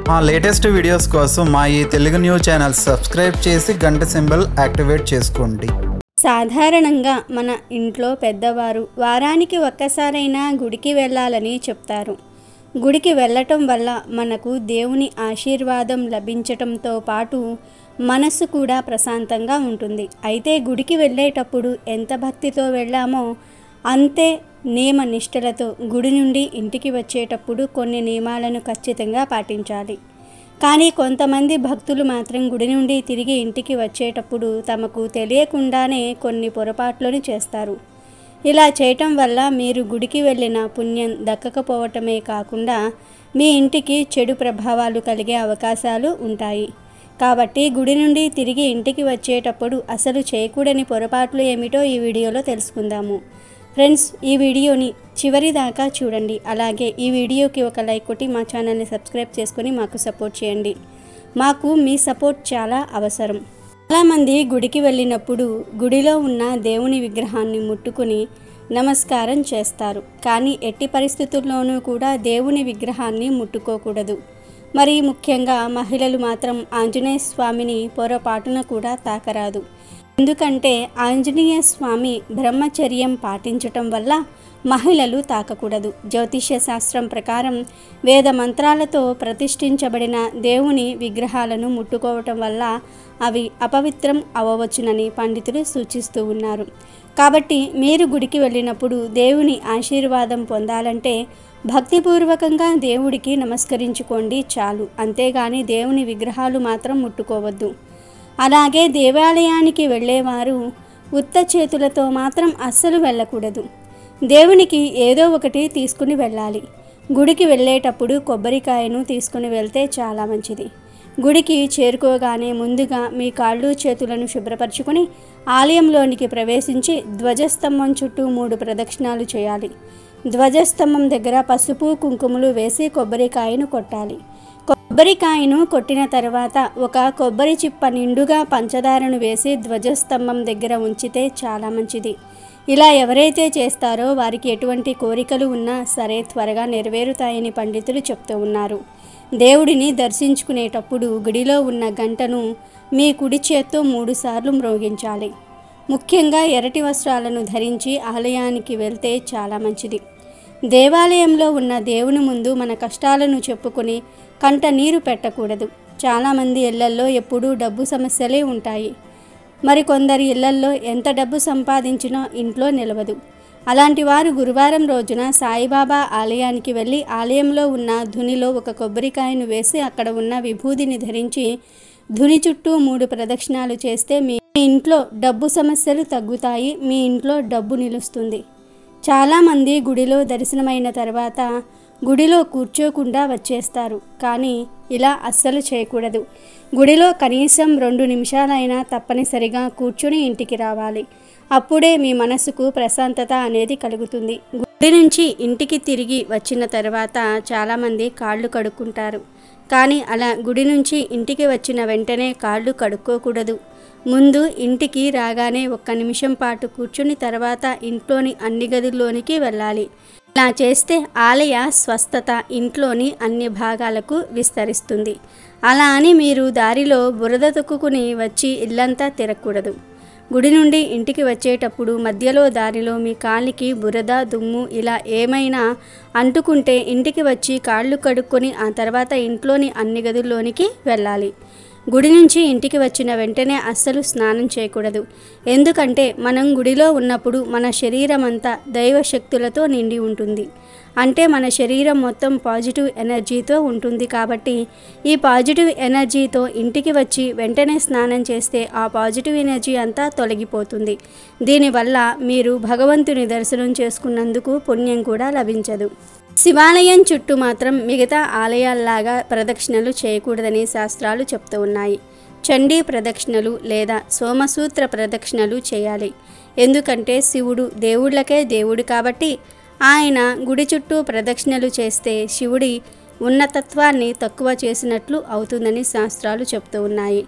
మా latest videos కోసం మా ఈ తెలుగు న్యూస్ ఛానల్ సబ్స్క్రైబ్ చేసి గంట సింబల్ యాక్టివేట్ చేసుకోండి సాధారణంగా మన ఇంట్లో పెద్దవారు వారానికి ఒక్కసారైనా గుడికి వెళ్ళాలని చెప్తారు గుడికి వెళ్ళటం వల్ల మనకు దేవుని ఆశీర్వాదం లభించటంతో పాటు మనసు కూడా ప్రశాంతంగా ఉంటుంది అయితే గుడికి వెళ్ళేటప్పుడు ఎంత భక్తితో వెళ్ళామో అంతే నియమ నిష్టలతో గుడి నుండి ఇంటికి వచ్చేటప్పుడు కొన్ని నియమాలను ఖచ్చితంగా పాటించాలి కానీ కొంతమంది భక్తులు మాత్రం గుడి నుండి తిరిగి ఇంటికి వచ్చేటప్పుడు తమకు తెలియకుండానే కొన్ని పొరపాట్లను చేస్తారు ఇలా చేయటం వల్ల మీరు గుడికి వెళ్ళిన పుణ్యం దక్కకపోవటమే కాకుండా మీ ఇంటికి చెడు ప్రభావాలు కలిగే అవకాశాలు ఉంటాయి కాబట్టి గుడి నుండి తిరిగి ఇంటికి వచ్చేటప్పుడు అసలు చేయకూడని పొరపాట్లు ఏమిటో ఈ వీడియోలో తెలుసుకుందాము ఫ్రెండ్స్ ఈ వీడియోని చివరి దాకా చూడండి అలాగే ఈ వీడియోకి ఒక లైక్ కొట్టి మా ఛానల్ని సబ్స్క్రైబ్ చేసుకొని మాకు సపోర్ట్ చేయండి మాకు మీ సపోర్ట్ చాలా అవసరం చాలామంది గుడికి వెళ్ళినప్పుడు గుడిలో ఉన్న దేవుని విగ్రహాన్ని ముట్టుకుని నమస్కారం చేస్తారు కానీ ఎట్టి పరిస్థితుల్లోనూ కూడా దేవుని విగ్రహాన్ని ముట్టుకోకూడదు మరి ముఖ్యంగా మహిళలు మాత్రం ఆంజనేయ స్వామిని పొరపాటున కూడా తాకరాదు ఎందుకంటే ఆంజనేయ స్వామి బ్రహ్మచర్యం పాటించటం వల్ల మహిళలు తాకకూడదు జ్యోతిష్య శాస్త్రం ప్రకారం వేద మంత్రాలతో ప్రతిష్ఠించబడిన దేవుని విగ్రహాలను ముట్టుకోవటం వల్ల అవి అపవిత్రం అవ్వవచ్చునని పండితులు సూచిస్తూ ఉన్నారు కాబట్టి మీరు గుడికి వెళ్ళినప్పుడు దేవుని ఆశీర్వాదం పొందాలంటే భక్తిపూర్వకంగా దేవుడికి నమస్కరించుకోండి చాలు అంతేగాని దేవుని విగ్రహాలు మాత్రం ముట్టుకోవద్దు అలాగే దేవాలయానికి వెళ్ళేవారు ఉత్త చేతులతో మాత్రం అస్సలు వెళ్ళకూడదు దేవునికి ఏదో ఒకటి తీసుకుని వెళ్ళాలి గుడికి వెళ్ళేటప్పుడు కొబ్బరికాయను తీసుకుని వెళ్తే చాలా మంచిది గుడికి చేరుకోగానే ముందుగా మీ కాళ్ళు చేతులను శుభ్రపరచుకొని ఆలయంలోనికి ప్రవేశించి ధ్వజస్తంభం చుట్టూ మూడు ప్రదక్షిణాలు చేయాలి ధ్వజస్తంభం దగ్గర పసుపు కుంకుమలు వేసి కొబ్బరికాయను కొట్టాలి కొబ్బరికాయను కొట్టిన తర్వాత ఒక కొబ్బరి చిప్ప నిండుగా పంచదారను వేసి ధ్వజస్తంభం దగ్గర ఉంచితే చాలా మంచిది ఇలా ఎవరైతే చేస్తారో వారికి ఎటువంటి కోరికలు ఉన్నా సరే త్వరగా నెరవేరుతాయని పండితులు చెప్తూ ఉన్నారు దేవుడిని దర్శించుకునేటప్పుడు గుడిలో ఉన్న గంటను మీ కుడి చేత్తో మూడుసార్లు మ్రోగించాలి ముఖ్యంగా ఎర్రటి వస్త్రాలను ధరించి ఆలయానికి వెళ్తే చాలా మంచిది దేవాలయంలో ఉన్న దేవుని ముందు మన కష్టాలను చెప్పుకొని కంట నీరు పెట్టకూడదు చాలామంది ఇళ్లల్లో ఎప్పుడూ డబ్బు సమస్యలే ఉంటాయి మరికొందరి ఇళ్లల్లో ఎంత డబ్బు సంపాదించినా ఇంట్లో నిలవదు అలాంటి వారు గురువారం రోజున సాయిబాబా ఆలయానికి వెళ్ళి ఆలయంలో ఉన్న ధునిలో ఒక కొబ్బరికాయను వేసి అక్కడ ఉన్న విభూదిని ధరించి ధుని చుట్టూ మూడు ప్రదక్షిణాలు చేస్తే మీ ఇంట్లో డబ్బు సమస్యలు తగ్గుతాయి మీ ఇంట్లో డబ్బు నిలుస్తుంది చాలామంది గుడిలో దర్శనమైన తర్వాత గుడిలో కూర్చోకుండా వచ్చేస్తారు కానీ ఇలా అస్సలు చేయకూడదు గుడిలో కనీసం రెండు నిమిషాలైనా తప్పనిసరిగా కూర్చుని ఇంటికి రావాలి అప్పుడే మీ మనసుకు ప్రశాంతత అనేది కలుగుతుంది గుడి నుంచి ఇంటికి తిరిగి వచ్చిన తర్వాత చాలామంది కాళ్ళు కడుక్కుంటారు కానీ అలా గుడి నుంచి ఇంటికి వచ్చిన వెంటనే కాళ్ళు కడుక్కోకూడదు ముందు ఇంటికి రాగానే ఒక్క నిమిషం పాటు కూర్చుని తర్వాత ఇంట్లోని అన్ని గదుల్లోనికి వెళ్ళాలి ఇలా చేస్తే ఆలయ స్వస్థత ఇంట్లోని అన్ని భాగాలకు విస్తరిస్తుంది అలా అని మీరు దారిలో బురద తొక్కుకుని వచ్చి ఇల్లంతా తిరగకూడదు గుడి నుండి ఇంటికి వచ్చేటప్పుడు మధ్యలో దారిలో మీ కాలికి బురద దుమ్ము ఇలా ఏమైనా అంటుకుంటే ఇంటికి వచ్చి కాళ్ళు కడుక్కొని ఆ తర్వాత ఇంట్లోని అన్ని గదుల్లోనికి వెళ్ళాలి గుడి నుంచి ఇంటికి వచ్చిన వెంటనే అస్సలు స్నానం చేయకూడదు ఎందుకంటే మనం గుడిలో ఉన్నప్పుడు మన శరీరం అంతా దైవ శక్తులతో నిండి ఉంటుంది అంటే మన శరీరం మొత్తం పాజిటివ్ ఎనర్జీతో ఉంటుంది కాబట్టి ఈ పాజిటివ్ ఎనర్జీతో ఇంటికి వచ్చి వెంటనే స్నానం చేస్తే ఆ పాజిటివ్ ఎనర్జీ అంతా తొలగిపోతుంది దీనివల్ల మీరు భగవంతుని దర్శనం చేసుకున్నందుకు పుణ్యం కూడా లభించదు శివాలయం చుట్టూ మాత్రం మిగతా ఆలయాల్లాగా ప్రదక్షిణలు చేయకూడదని శాస్త్రాలు చెప్తూ ఉన్నాయి చండీ ప్రదక్షిణలు లేదా సోమసూత్ర ప్రదక్షిణలు చేయాలి ఎందుకంటే శివుడు దేవుళ్ళకే దేవుడు కాబట్టి ఆయన గుడి చుట్టూ ప్రదక్షిణలు చేస్తే శివుడి ఉన్నతత్వాన్ని తక్కువ చేసినట్లు అవుతుందని శాస్త్రాలు చెప్తూ ఉన్నాయి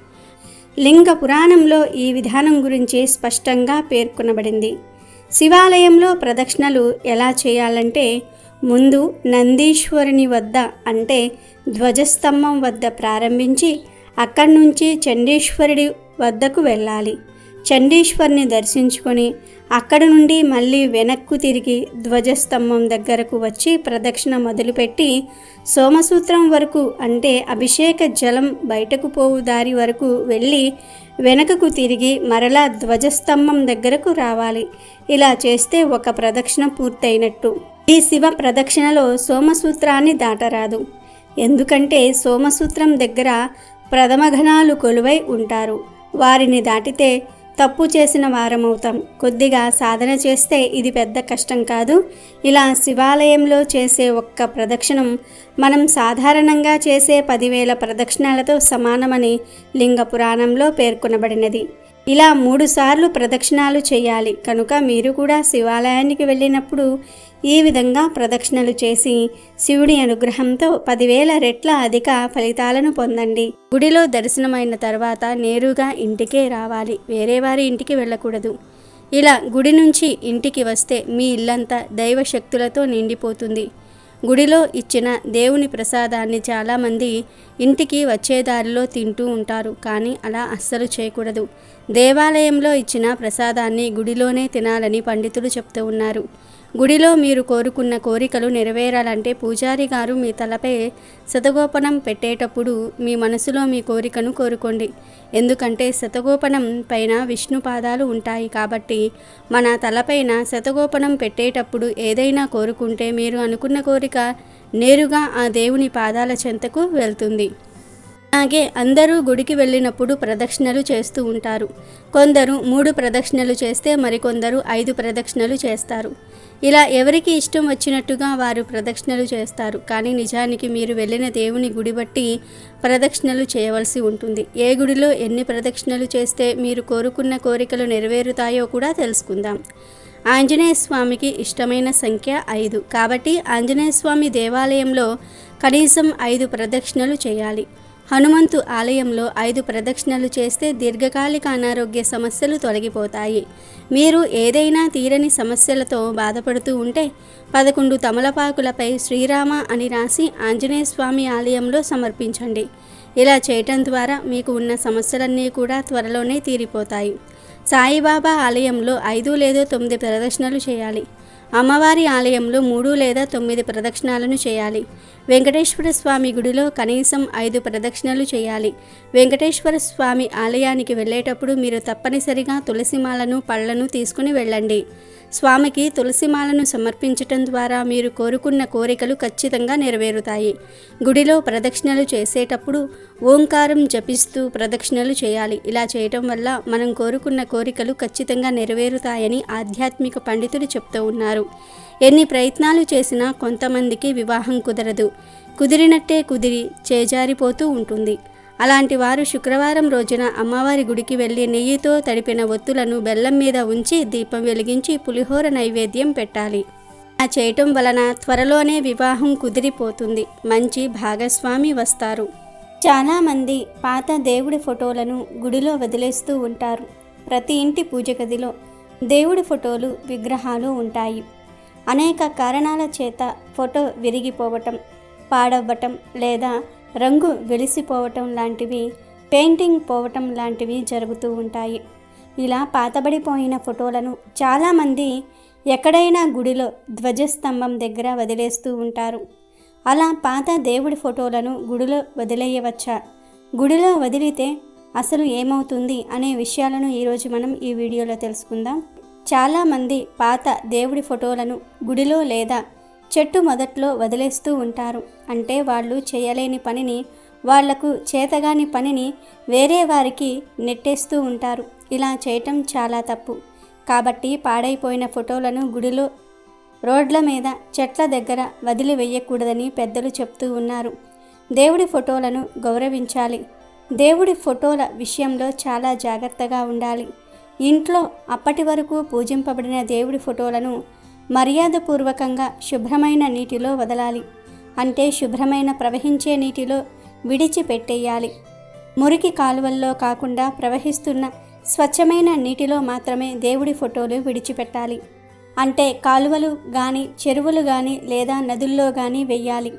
లింగ పురాణంలో ఈ విధానం గురించి స్పష్టంగా పేర్కొనబడింది శివాలయంలో ప్రదక్షిణలు ఎలా చేయాలంటే ముందు నందీశ్వరుని వద్ద అంటే ధ్వజస్తంభం వద్ద ప్రారంభించి అక్కడి నుంచి చండీశ్వరుడి వద్దకు వెళ్ళాలి చండీశ్వరిని దర్శించుకొని అక్కడ నుండి మళ్ళీ వెనక్కు తిరిగి ధ్వజస్తంభం దగ్గరకు వచ్చి ప్రదక్షిణ మొదలుపెట్టి సోమసూత్రం వరకు అంటే అభిషేక జలం బయటకు పోవు దారి వరకు వెళ్ళి వెనకకు తిరిగి మరలా ధ్వజస్తంభం దగ్గరకు రావాలి ఇలా చేస్తే ఒక ప్రదక్షిణ పూర్తయినట్టు ఈ శివ ప్రదక్షిణలో సోమసూత్రాన్ని దాటరాదు ఎందుకంటే సోమసూత్రం దగ్గర ప్రథమఘనాలు కొలువై ఉంటారు వారిని దాటితే తప్పు చేసిన వారమవుతాం కొద్దిగా సాధన చేస్తే ఇది పెద్ద కష్టం కాదు ఇలా శివాలయంలో చేసే ఒక్క ప్రదక్షిణం మనం సాధారణంగా చేసే పదివేల ప్రదక్షిణాలతో సమానమని లింగ పురాణంలో పేర్కొనబడినది ఇలా మూడుసార్లు ప్రదక్షిణాలు చేయాలి కనుక మీరు కూడా శివాలయానికి వెళ్ళినప్పుడు ఈ విధంగా ప్రదక్షిణలు చేసి శివుడి అనుగ్రహంతో పదివేల రెట్ల అధిక ఫలితాలను పొందండి గుడిలో దర్శనమైన తర్వాత నేరుగా ఇంటికే రావాలి వేరే వారి ఇంటికి వెళ్ళకూడదు ఇలా గుడి నుంచి ఇంటికి వస్తే మీ ఇల్లంతా దైవ శక్తులతో నిండిపోతుంది గుడిలో ఇచ్చిన దేవుని ప్రసాదాన్ని చాలామంది ఇంటికి వచ్చే దారిలో తింటూ ఉంటారు కానీ అలా అస్సలు చేయకూడదు దేవాలయంలో ఇచ్చిన ప్రసాదాన్ని గుడిలోనే తినాలని పండితులు చెప్తూ ఉన్నారు గుడిలో మీరు కోరుకున్న కోరికలు నెరవేరాలంటే పూజారి గారు మీ తలపై శతగోపనం పెట్టేటప్పుడు మీ మనసులో మీ కోరికను కోరుకోండి ఎందుకంటే శతగోపనం పైన విష్ణు పాదాలు ఉంటాయి కాబట్టి మన తలపైన శతగోపనం పెట్టేటప్పుడు ఏదైనా కోరుకుంటే మీరు అనుకున్న కోరిక నేరుగా ఆ దేవుని పాదాల చెంతకు వెళ్తుంది అలాగే అందరూ గుడికి వెళ్ళినప్పుడు ప్రదక్షిణలు చేస్తూ ఉంటారు కొందరు మూడు ప్రదక్షిణలు చేస్తే మరికొందరు ఐదు ప్రదక్షిణలు చేస్తారు ఇలా ఎవరికి ఇష్టం వచ్చినట్టుగా వారు ప్రదక్షిణలు చేస్తారు కానీ నిజానికి మీరు వెళ్ళిన దేవుని గుడి బట్టి ప్రదక్షిణలు చేయవలసి ఉంటుంది ఏ గుడిలో ఎన్ని ప్రదక్షిణలు చేస్తే మీరు కోరుకున్న కోరికలు నెరవేరుతాయో కూడా తెలుసుకుందాం ఆంజనేయ స్వామికి ఇష్టమైన సంఖ్య ఐదు కాబట్టి ఆంజనేయ స్వామి దేవాలయంలో కనీసం ఐదు ప్రదక్షిణలు చేయాలి హనుమంతు ఆలయంలో ఐదు ప్రదక్షిణలు చేస్తే దీర్ఘకాలిక అనారోగ్య సమస్యలు తొలగిపోతాయి మీరు ఏదైనా తీరని సమస్యలతో బాధపడుతూ ఉంటే పదకొండు తమలపాకులపై శ్రీరామ అని రాసి ఆంజనేయ స్వామి ఆలయంలో సమర్పించండి ఇలా చేయటం ద్వారా మీకు ఉన్న సమస్యలన్నీ కూడా త్వరలోనే తీరిపోతాయి సాయిబాబా ఆలయంలో ఐదు లేదా తొమ్మిది ప్రదక్షిణలు చేయాలి అమ్మవారి ఆలయంలో మూడు లేదా తొమ్మిది ప్రదక్షిణాలను చేయాలి వెంకటేశ్వర స్వామి గుడిలో కనీసం ఐదు ప్రదక్షిణలు చేయాలి వెంకటేశ్వర స్వామి ఆలయానికి వెళ్ళేటప్పుడు మీరు తప్పనిసరిగా తులసిమాలను పళ్లను తీసుకుని వెళ్ళండి స్వామికి తులసిమాలను సమర్పించటం ద్వారా మీరు కోరుకున్న కోరికలు ఖచ్చితంగా నెరవేరుతాయి గుడిలో ప్రదక్షిణలు చేసేటప్పుడు ఓంకారం జపిస్తూ ప్రదక్షిణలు చేయాలి ఇలా చేయటం వల్ల మనం కోరుకున్న కోరికలు ఖచ్చితంగా నెరవేరుతాయని ఆధ్యాత్మిక పండితులు చెప్తూ ఉన్నారు ఎన్ని ప్రయత్నాలు చేసినా కొంతమందికి వివాహం కుదరదు కుదిరినట్టే కుదిరి చేజారిపోతూ ఉంటుంది అలాంటి వారు శుక్రవారం రోజున అమ్మవారి గుడికి వెళ్ళి నెయ్యితో తడిపిన ఒత్తులను బెల్లం మీద ఉంచి దీపం వెలిగించి పులిహోర నైవేద్యం పెట్టాలి ఆ చేయటం వలన త్వరలోనే వివాహం కుదిరిపోతుంది మంచి భాగస్వామి వస్తారు చాలామంది పాత దేవుడి ఫోటోలను గుడిలో వదిలేస్తూ ఉంటారు ప్రతి ఇంటి పూజ గదిలో దేవుడి ఫోటోలు విగ్రహాలు ఉంటాయి అనేక కారణాల చేత ఫోటో విరిగిపోవటం పాడవ్వటం లేదా రంగు వెలిసిపోవటం లాంటివి పెయింటింగ్ పోవటం లాంటివి జరుగుతూ ఉంటాయి ఇలా పాతబడిపోయిన ఫోటోలను చాలామంది ఎక్కడైనా గుడిలో ధ్వజస్తంభం దగ్గర వదిలేస్తూ ఉంటారు అలా పాత దేవుడి ఫోటోలను గుడిలో వదిలేయవచ్చా గుడిలో వదిలితే అసలు ఏమవుతుంది అనే విషయాలను ఈరోజు మనం ఈ వీడియోలో తెలుసుకుందాం చాలామంది పాత దేవుడి ఫోటోలను గుడిలో లేదా చెట్టు మొదట్లో వదిలేస్తూ ఉంటారు అంటే వాళ్ళు చేయలేని పనిని వాళ్లకు చేతగాని పనిని వేరే వారికి నెట్టేస్తూ ఉంటారు ఇలా చేయటం చాలా తప్పు కాబట్టి పాడైపోయిన ఫోటోలను గుడిలో రోడ్ల మీద చెట్ల దగ్గర వదిలివేయకూడదని పెద్దలు చెప్తూ ఉన్నారు దేవుడి ఫోటోలను గౌరవించాలి దేవుడి ఫోటోల విషయంలో చాలా జాగ్రత్తగా ఉండాలి ఇంట్లో అప్పటి వరకు పూజింపబడిన దేవుడి ఫోటోలను మర్యాదపూర్వకంగా శుభ్రమైన నీటిలో వదలాలి అంటే శుభ్రమైన ప్రవహించే నీటిలో విడిచిపెట్టేయాలి మురికి కాలువల్లో కాకుండా ప్రవహిస్తున్న స్వచ్ఛమైన నీటిలో మాత్రమే దేవుడి ఫోటోలు విడిచిపెట్టాలి అంటే కాలువలు కానీ చెరువులు కానీ లేదా నదుల్లో కానీ వెయ్యాలి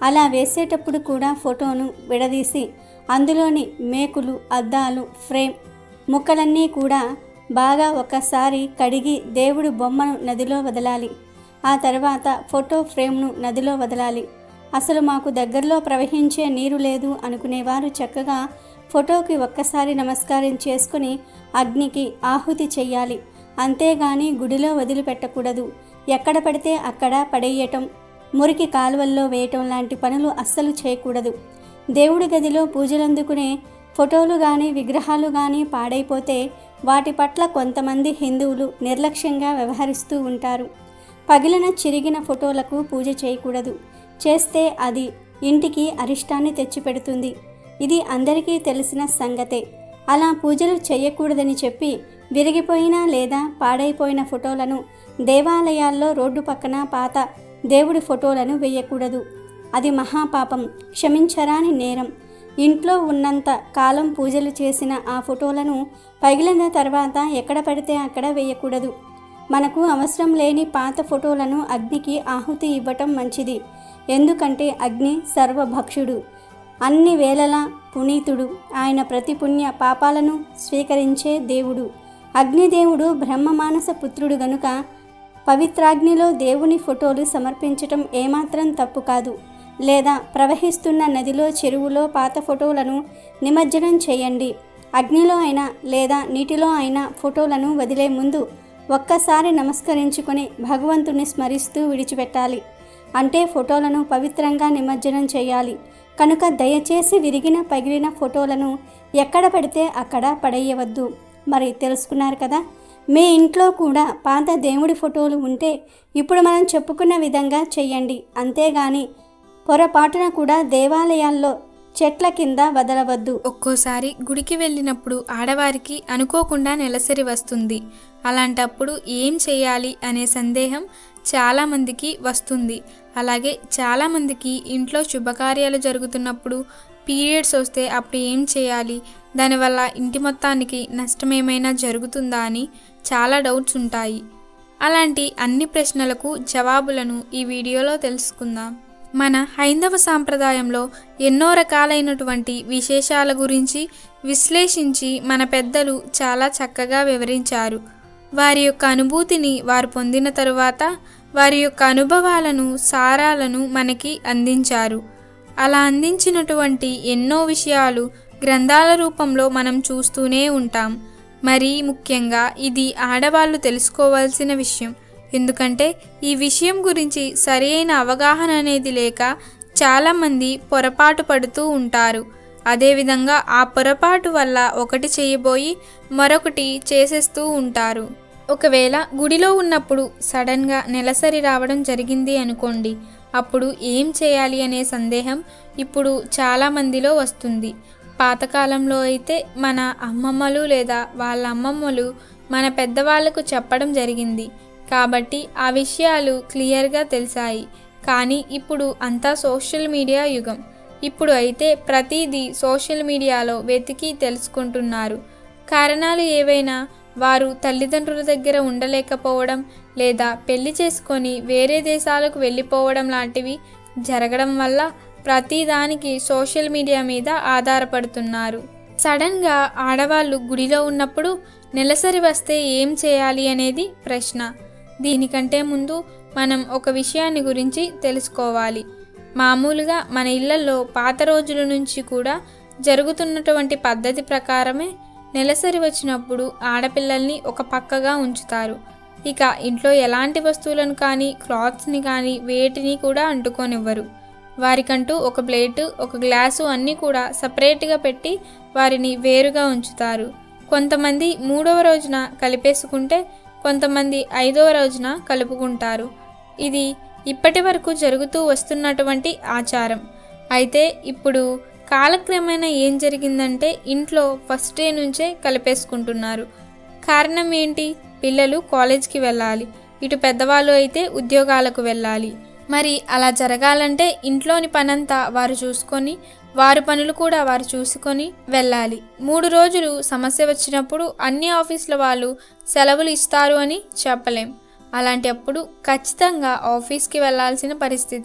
అలా వేసేటప్పుడు కూడా ఫోటోను విడదీసి అందులోని మేకులు అద్దాలు ఫ్రేమ్ ముక్కలన్నీ కూడా బాగా ఒకసారి కడిగి దేవుడి బొమ్మను నదిలో వదలాలి ఆ తర్వాత ఫోటో ఫ్రేమ్ను నదిలో వదలాలి అసలు మాకు దగ్గరలో ప్రవహించే నీరు లేదు అనుకునేవారు చక్కగా ఫోటోకి ఒక్కసారి నమస్కారం చేసుకుని అగ్నికి ఆహుతి చెయ్యాలి అంతేగాని గుడిలో వదిలిపెట్టకూడదు ఎక్కడ పడితే అక్కడ పడేయటం మురికి కాలువల్లో వేయటం లాంటి పనులు అస్సలు చేయకూడదు దేవుడి గదిలో పూజలందుకునే ఫోటోలు కానీ విగ్రహాలు కానీ పాడైపోతే వాటి పట్ల కొంతమంది హిందువులు నిర్లక్ష్యంగా వ్యవహరిస్తూ ఉంటారు పగిలిన చిరిగిన ఫోటోలకు పూజ చేయకూడదు చేస్తే అది ఇంటికి అరిష్టాన్ని తెచ్చిపెడుతుంది ఇది అందరికీ తెలిసిన సంగతే అలా పూజలు చేయకూడదని చెప్పి విరిగిపోయిన లేదా పాడైపోయిన ఫోటోలను దేవాలయాల్లో రోడ్డు పక్కన పాత దేవుడి ఫోటోలను వేయకూడదు అది మహాపాపం క్షమించరాని నేరం ఇంట్లో ఉన్నంత కాలం పూజలు చేసిన ఆ ఫోటోలను పగిలిన తర్వాత ఎక్కడ పడితే అక్కడ వేయకూడదు మనకు అవసరం లేని పాత ఫోటోలను అగ్నికి ఆహుతి ఇవ్వటం మంచిది ఎందుకంటే అగ్ని సర్వభక్షుడు అన్ని వేళలా పునీతుడు ఆయన ప్రతి పుణ్య పాపాలను స్వీకరించే దేవుడు అగ్నిదేవుడు బ్రహ్మమానస పుత్రుడు గనుక పవిత్రాగ్నిలో దేవుని ఫోటోలు సమర్పించటం ఏమాత్రం తప్పు కాదు లేదా ప్రవహిస్తున్న నదిలో చెరువులో పాత ఫోటోలను నిమజ్జనం చేయండి అగ్నిలో అయినా లేదా నీటిలో అయినా ఫోటోలను వదిలే ముందు ఒక్కసారి నమస్కరించుకొని భగవంతుని స్మరిస్తూ విడిచిపెట్టాలి అంటే ఫోటోలను పవిత్రంగా నిమజ్జనం చేయాలి కనుక దయచేసి విరిగిన పగిలిన ఫోటోలను ఎక్కడ పడితే అక్కడ పడేయవద్దు మరి తెలుసుకున్నారు కదా మీ ఇంట్లో కూడా పాత దేవుడి ఫోటోలు ఉంటే ఇప్పుడు మనం చెప్పుకున్న విధంగా చెయ్యండి అంతేగాని పొరపాటున కూడా దేవాలయాల్లో చెట్ల కింద వదలవద్దు ఒక్కోసారి గుడికి వెళ్ళినప్పుడు ఆడవారికి అనుకోకుండా నెలసరి వస్తుంది అలాంటప్పుడు ఏం చేయాలి అనే సందేహం చాలామందికి వస్తుంది అలాగే చాలామందికి ఇంట్లో శుభకార్యాలు జరుగుతున్నప్పుడు పీరియడ్స్ వస్తే అప్పుడు ఏం చేయాలి దానివల్ల ఇంటి మొత్తానికి నష్టం ఏమైనా జరుగుతుందా అని చాలా డౌట్స్ ఉంటాయి అలాంటి అన్ని ప్రశ్నలకు జవాబులను ఈ వీడియోలో తెలుసుకుందాం మన హైందవ సాంప్రదాయంలో ఎన్నో రకాలైనటువంటి విశేషాల గురించి విశ్లేషించి మన పెద్దలు చాలా చక్కగా వివరించారు వారి యొక్క అనుభూతిని వారు పొందిన తరువాత వారి యొక్క అనుభవాలను సారాలను మనకి అందించారు అలా అందించినటువంటి ఎన్నో విషయాలు గ్రంథాల రూపంలో మనం చూస్తూనే ఉంటాం మరీ ముఖ్యంగా ఇది ఆడవాళ్ళు తెలుసుకోవాల్సిన విషయం ఎందుకంటే ఈ విషయం గురించి సరైన అవగాహన అనేది లేక చాలామంది పొరపాటు పడుతూ ఉంటారు అదేవిధంగా ఆ పొరపాటు వల్ల ఒకటి చేయబోయి మరొకటి చేసేస్తూ ఉంటారు ఒకవేళ గుడిలో ఉన్నప్పుడు సడన్గా నెలసరి రావడం జరిగింది అనుకోండి అప్పుడు ఏం చేయాలి అనే సందేహం ఇప్పుడు చాలామందిలో వస్తుంది పాతకాలంలో అయితే మన అమ్మమ్మలు లేదా వాళ్ళ అమ్మమ్మలు మన పెద్దవాళ్ళకు చెప్పడం జరిగింది కాబట్టి ఆ విషయాలు క్లియర్గా తెలిసాయి కానీ ఇప్పుడు అంతా సోషల్ మీడియా యుగం ఇప్పుడు అయితే ప్రతిదీ సోషల్ మీడియాలో వెతికి తెలుసుకుంటున్నారు కారణాలు ఏవైనా వారు తల్లిదండ్రుల దగ్గర ఉండలేకపోవడం లేదా పెళ్లి చేసుకొని వేరే దేశాలకు వెళ్ళిపోవడం లాంటివి జరగడం వల్ల ప్రతిదానికి సోషల్ మీడియా మీద ఆధారపడుతున్నారు సడన్గా ఆడవాళ్ళు గుడిలో ఉన్నప్పుడు నెలసరి వస్తే ఏం చేయాలి అనేది ప్రశ్న దీనికంటే ముందు మనం ఒక విషయాన్ని గురించి తెలుసుకోవాలి మామూలుగా మన ఇళ్లలో పాత రోజుల నుంచి కూడా జరుగుతున్నటువంటి పద్ధతి ప్రకారమే నెలసరి వచ్చినప్పుడు ఆడపిల్లల్ని ఒక పక్కగా ఉంచుతారు ఇక ఇంట్లో ఎలాంటి వస్తువులను కానీ క్లాత్స్ని కానీ వేటిని కూడా అంటుకోనివ్వరు వారికంటూ ఒక ప్లేటు ఒక గ్లాసు అన్నీ కూడా సపరేట్గా పెట్టి వారిని వేరుగా ఉంచుతారు కొంతమంది మూడవ రోజున కలిపేసుకుంటే కొంతమంది ఐదవ రోజున కలుపుకుంటారు ఇది ఇప్పటి వరకు జరుగుతూ వస్తున్నటువంటి ఆచారం అయితే ఇప్పుడు కాలక్రమేణా ఏం జరిగిందంటే ఇంట్లో ఫస్ట్ డే నుంచే కలిపేసుకుంటున్నారు కారణం ఏంటి పిల్లలు కాలేజ్కి వెళ్ళాలి ఇటు పెద్దవాళ్ళు అయితే ఉద్యోగాలకు వెళ్ళాలి మరి అలా జరగాలంటే ఇంట్లోని పనంతా వారు చూసుకొని వారి పనులు కూడా వారు చూసుకొని వెళ్ళాలి మూడు రోజులు సమస్య వచ్చినప్పుడు అన్ని ఆఫీసుల వాళ్ళు సెలవులు ఇస్తారు అని చెప్పలేం అలాంటి అప్పుడు ఖచ్చితంగా ఆఫీస్కి వెళ్ళాల్సిన పరిస్థితి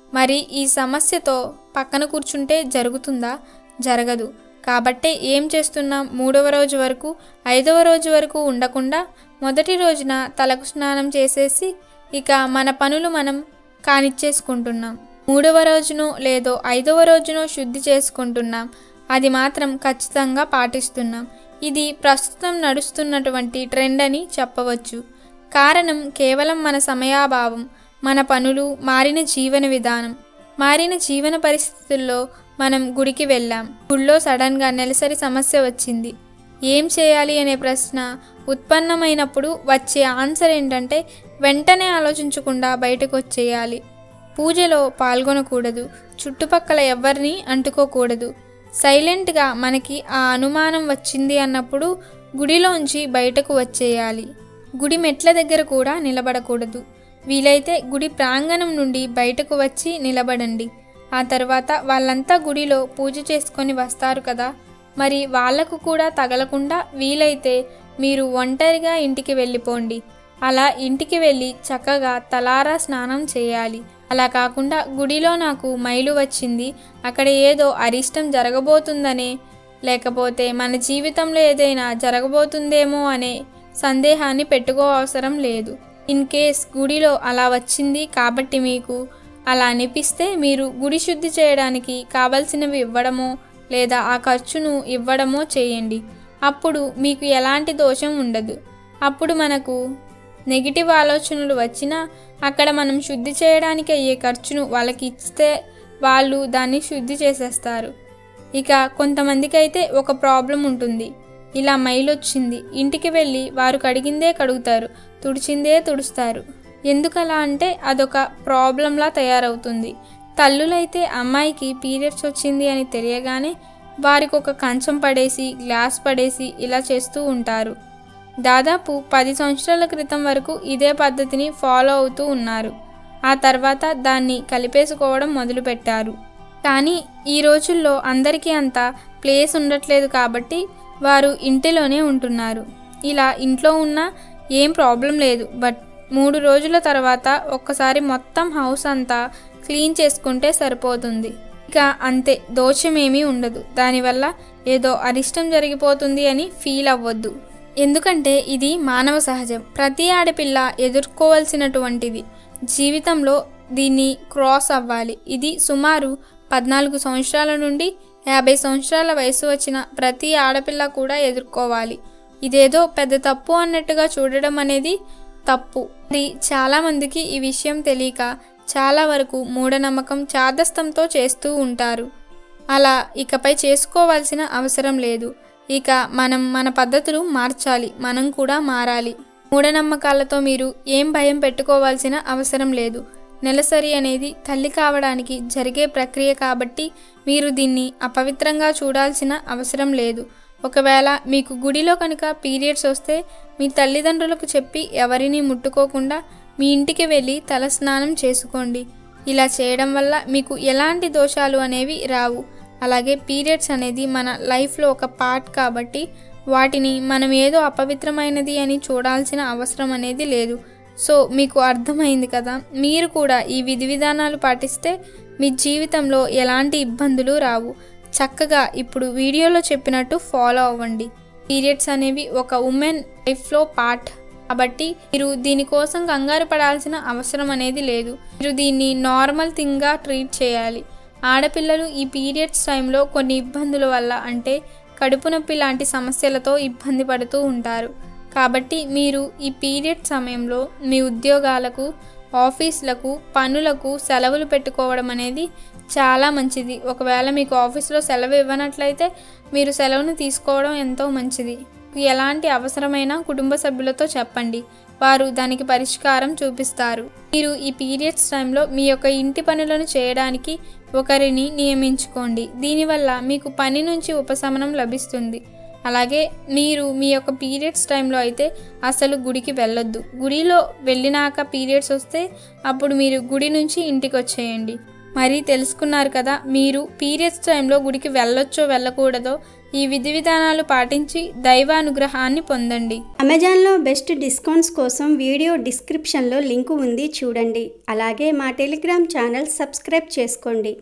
మరి ఈ సమస్యతో పక్కన కూర్చుంటే జరుగుతుందా జరగదు కాబట్టే ఏం చేస్తున్నాం మూడవ రోజు వరకు ఐదవ రోజు వరకు ఉండకుండా మొదటి రోజున తలకు స్నానం చేసేసి ఇక మన పనులు మనం కానిచ్చేసుకుంటున్నాం మూడవ రోజునో లేదో ఐదవ రోజునో శుద్ధి చేసుకుంటున్నాం అది మాత్రం ఖచ్చితంగా పాటిస్తున్నాం ఇది ప్రస్తుతం నడుస్తున్నటువంటి ట్రెండ్ అని చెప్పవచ్చు కారణం కేవలం మన సమయాభావం మన పనులు మారిన జీవన విధానం మారిన జీవన పరిస్థితుల్లో మనం గుడికి వెళ్ళాం గుడిలో సడన్గా నెలసరి సమస్య వచ్చింది ఏం చేయాలి అనే ప్రశ్న ఉత్పన్నమైనప్పుడు వచ్చే ఆన్సర్ ఏంటంటే వెంటనే ఆలోచించకుండా బయటకు వచ్చేయాలి పూజలో పాల్గొనకూడదు చుట్టుపక్కల ఎవరిని అంటుకోకూడదు సైలెంట్గా మనకి ఆ అనుమానం వచ్చింది అన్నప్పుడు గుడిలోంచి బయటకు వచ్చేయాలి గుడి మెట్ల దగ్గర కూడా నిలబడకూడదు వీలైతే గుడి ప్రాంగణం నుండి బయటకు వచ్చి నిలబడండి ఆ తర్వాత వాళ్ళంతా గుడిలో పూజ చేసుకొని వస్తారు కదా మరి వాళ్లకు కూడా తగలకుండా వీలైతే మీరు ఒంటరిగా ఇంటికి వెళ్ళిపోండి అలా ఇంటికి వెళ్ళి చక్కగా తలారా స్నానం చేయాలి అలా కాకుండా గుడిలో నాకు మైలు వచ్చింది అక్కడ ఏదో అరిష్టం జరగబోతుందనే లేకపోతే మన జీవితంలో ఏదైనా జరగబోతుందేమో అనే సందేహాన్ని పెట్టుకో అవసరం లేదు ఇన్ కేస్ గుడిలో అలా వచ్చింది కాబట్టి మీకు అలా అనిపిస్తే మీరు గుడి శుద్ధి చేయడానికి కావలసినవి ఇవ్వడమో లేదా ఆ ఖర్చును ఇవ్వడమో చేయండి అప్పుడు మీకు ఎలాంటి దోషం ఉండదు అప్పుడు మనకు నెగిటివ్ ఆలోచనలు వచ్చినా అక్కడ మనం శుద్ధి చేయడానికి అయ్యే ఖర్చును వాళ్ళకి ఇస్తే వాళ్ళు దాన్ని శుద్ధి చేసేస్తారు ఇక కొంతమందికి అయితే ఒక ప్రాబ్లం ఉంటుంది ఇలా మైల్ వచ్చింది ఇంటికి వెళ్ళి వారు కడిగిందే కడుగుతారు తుడిచిందే తుడుస్తారు ఎందుకలా అంటే అదొక ప్రాబ్లంలా తయారవుతుంది తల్లులైతే అమ్మాయికి పీరియడ్స్ వచ్చింది అని తెలియగానే వారికి ఒక కంచం పడేసి గ్లాస్ పడేసి ఇలా చేస్తూ ఉంటారు దాదాపు పది సంవత్సరాల క్రితం వరకు ఇదే పద్ధతిని ఫాలో అవుతూ ఉన్నారు ఆ తర్వాత దాన్ని కలిపేసుకోవడం మొదలుపెట్టారు కానీ ఈ రోజుల్లో అందరికీ అంత ప్లేస్ ఉండట్లేదు కాబట్టి వారు ఇంటిలోనే ఉంటున్నారు ఇలా ఇంట్లో ఉన్న ఏం ప్రాబ్లం లేదు బట్ మూడు రోజుల తర్వాత ఒక్కసారి మొత్తం హౌస్ అంతా క్లీన్ చేసుకుంటే సరిపోతుంది ఇక అంతే దోషమేమీ ఉండదు దానివల్ల ఏదో అరిష్టం జరిగిపోతుంది అని ఫీల్ అవ్వద్దు ఎందుకంటే ఇది మానవ సహజం ప్రతి ఆడపిల్ల ఎదుర్కోవాల్సినటువంటిది జీవితంలో దీన్ని క్రాస్ అవ్వాలి ఇది సుమారు పద్నాలుగు సంవత్సరాల నుండి యాభై సంవత్సరాల వయసు వచ్చిన ప్రతి ఆడపిల్ల కూడా ఎదుర్కోవాలి ఇదేదో పెద్ద తప్పు అన్నట్టుగా చూడడం అనేది తప్పు అది చాలామందికి ఈ విషయం తెలియక చాలా వరకు మూఢనమ్మకం చాదస్తంతో చేస్తూ ఉంటారు అలా ఇకపై చేసుకోవాల్సిన అవసరం లేదు ఇక మనం మన పద్ధతులు మార్చాలి మనం కూడా మారాలి మూఢనమ్మకాలతో మీరు ఏం భయం పెట్టుకోవాల్సిన అవసరం లేదు నెలసరి అనేది తల్లి కావడానికి జరిగే ప్రక్రియ కాబట్టి మీరు దీన్ని అపవిత్రంగా చూడాల్సిన అవసరం లేదు ఒకవేళ మీకు గుడిలో కనుక పీరియడ్స్ వస్తే మీ తల్లిదండ్రులకు చెప్పి ఎవరిని ముట్టుకోకుండా మీ ఇంటికి వెళ్ళి తలస్నానం చేసుకోండి ఇలా చేయడం వల్ల మీకు ఎలాంటి దోషాలు అనేవి రావు అలాగే పీరియడ్స్ అనేది మన లైఫ్లో ఒక పార్ట్ కాబట్టి వాటిని మనం ఏదో అపవిత్రమైనది అని చూడాల్సిన అవసరం అనేది లేదు సో మీకు అర్థమైంది కదా మీరు కూడా ఈ విధి విధానాలు పాటిస్తే మీ జీవితంలో ఎలాంటి ఇబ్బందులు రావు చక్కగా ఇప్పుడు వీడియోలో చెప్పినట్టు ఫాలో అవ్వండి పీరియడ్స్ అనేవి ఒక ఉమెన్ లైఫ్లో పార్ట్ కాబట్టి మీరు దీనికోసం కంగారు పడాల్సిన అవసరం అనేది లేదు మీరు దీన్ని నార్మల్ థింగ్గా ట్రీట్ చేయాలి ఆడపిల్లలు ఈ పీరియడ్స్ టైంలో కొన్ని ఇబ్బందుల వల్ల అంటే కడుపు నొప్పి లాంటి సమస్యలతో ఇబ్బంది పడుతూ ఉంటారు కాబట్టి మీరు ఈ పీరియడ్ సమయంలో మీ ఉద్యోగాలకు ఆఫీసులకు పనులకు సెలవులు పెట్టుకోవడం అనేది చాలా మంచిది ఒకవేళ మీకు ఆఫీస్లో సెలవు ఇవ్వనట్లయితే మీరు సెలవును తీసుకోవడం ఎంతో మంచిది మీకు ఎలాంటి అవసరమైన కుటుంబ సభ్యులతో చెప్పండి వారు దానికి పరిష్కారం చూపిస్తారు మీరు ఈ పీరియడ్స్ టైంలో మీ యొక్క ఇంటి పనులను చేయడానికి ఒకరిని నియమించుకోండి దీనివల్ల మీకు పని నుంచి ఉపశమనం లభిస్తుంది అలాగే మీరు మీ యొక్క పీరియడ్స్ టైంలో అయితే అసలు గుడికి వెళ్ళొద్దు గుడిలో వెళ్ళినాక పీరియడ్స్ వస్తే అప్పుడు మీరు గుడి నుంచి ఇంటికి వచ్చేయండి మరి తెలుసుకున్నారు కదా మీరు పీరియడ్స్ టైంలో గుడికి వెళ్ళొచ్చో వెళ్ళకూడదో ఈ విధి విధానాలు పాటించి దైవానుగ్రహాన్ని పొందండి అమెజాన్లో బెస్ట్ డిస్కౌంట్స్ కోసం వీడియో డిస్క్రిప్షన్లో లింకు ఉంది చూడండి అలాగే మా టెలిగ్రామ్ ఛానల్ సబ్స్క్రైబ్ చేసుకోండి